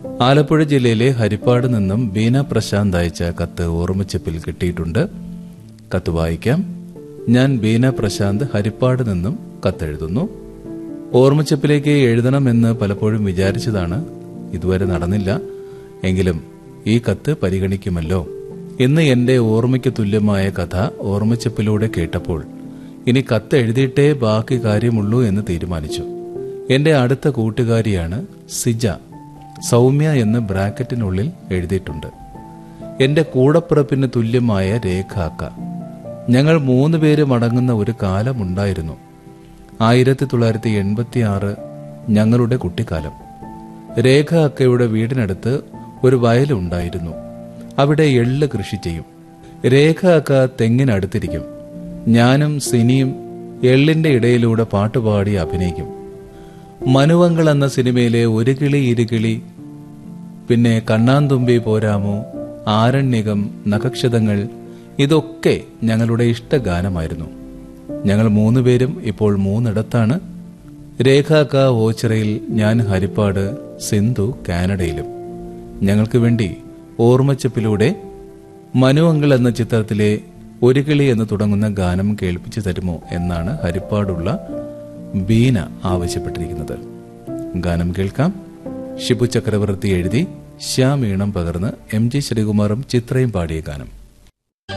ആലപ്പുഴ ജില്ലയിലെ ഹരിപ്പാട് നിന്നും ബീന പ്രശാന്ത് അയച്ച കത്ത് ഓർമ്മച്ചപ്പിൽ കിട്ടിയിട്ടുണ്ട് കത്ത് വായിക്കാം ഞാൻ ബീന പ്രശാന്ത് ഹരിപ്പാട് നിന്നും കത്തെഴുതുന്നു ഓർമ്മച്ചപ്പിലേക്ക് എഴുതണമെന്ന് പലപ്പോഴും വിചാരിച്ചതാണ് ഇതുവരെ നടന്നില്ല എങ്കിലും ഈ കത്ത് പരിഗണിക്കുമല്ലോ ഇന്ന് എന്റെ ഓർമ്മയ്ക്ക് തുല്യമായ കഥ ഓർമ്മച്ചപ്പിലൂടെ കേട്ടപ്പോൾ ഇനി കത്ത് എഴുതിയിട്ടേ ബാക്കി കാര്യമുള്ളൂ എന്ന് തീരുമാനിച്ചു എന്റെ അടുത്ത കൂട്ടുകാരിയാണ് സിജ സൗമ്യ എന്ന് ബ്രാക്കറ്റിനുള്ളിൽ എഴുതിയിട്ടുണ്ട് എന്റെ കൂടപ്പിറപ്പിന് തുല്യമായ രേഖാക്ക ഞങ്ങൾ മൂന്ന് പേരും അടങ്ങുന്ന ഒരു കാലമുണ്ടായിരുന്നു ആയിരത്തി തൊള്ളായിരത്തി എൺപത്തി ആറ് ഞങ്ങളുടെ കുട്ടിക്കാലം രേഖ അക്കയുടെ വീടിനടുത്ത് ഒരു വയലുണ്ടായിരുന്നു അവിടെ എള്ള് കൃഷി ചെയ്യും രേഖ അക്ക തെങ്ങിനടുത്തിരിക്കും ഞാനും സിനിയും എള്ളിന്റെ ഇടയിലൂടെ പാട്ടുപാടി അഭിനയിക്കും മനുവങ്കൾ എന്ന സിനിമയിലെ ഒരു കിളി ഇരുകിളി പിന്നെ കണ്ണാന്തുമ്പി പോരാമോ ആരണ്യകം നഖക്ഷതങ്ങൾ ഇതൊക്കെ ഞങ്ങളുടെ ഇഷ്ടഗാനമായിരുന്നു ഞങ്ങൾ മൂന്നുപേരും ഇപ്പോൾ മൂന്നിടത്താണ് രേഖാക്ക ഓച്ചിറയിൽ ഞാൻ ഹരിപ്പാട് സിന്ധു കാനഡയിലും ഞങ്ങൾക്ക് വേണ്ടി ഓർമ്മച്ചപ്പിലൂടെ മനു അങ്കിൾ എന്ന ചിത്രത്തിലെ ഒരു കിളി എന്ന് തുടങ്ങുന്ന ഗാനം കേൾപ്പിച്ചു തരുമോ എന്നാണ് ഹരിപ്പാടുള്ള ബീന ആവശ്യപ്പെട്ടിരിക്കുന്നത് ഗാനം കേൾക്കാം ഷിബു ചക്രവർത്തി എഴുതി ശ്യാം ഈണം പകർന്ന് എം ജി ശ്രീകുമാറും ചിത്രയും പാടിയ ഗാനം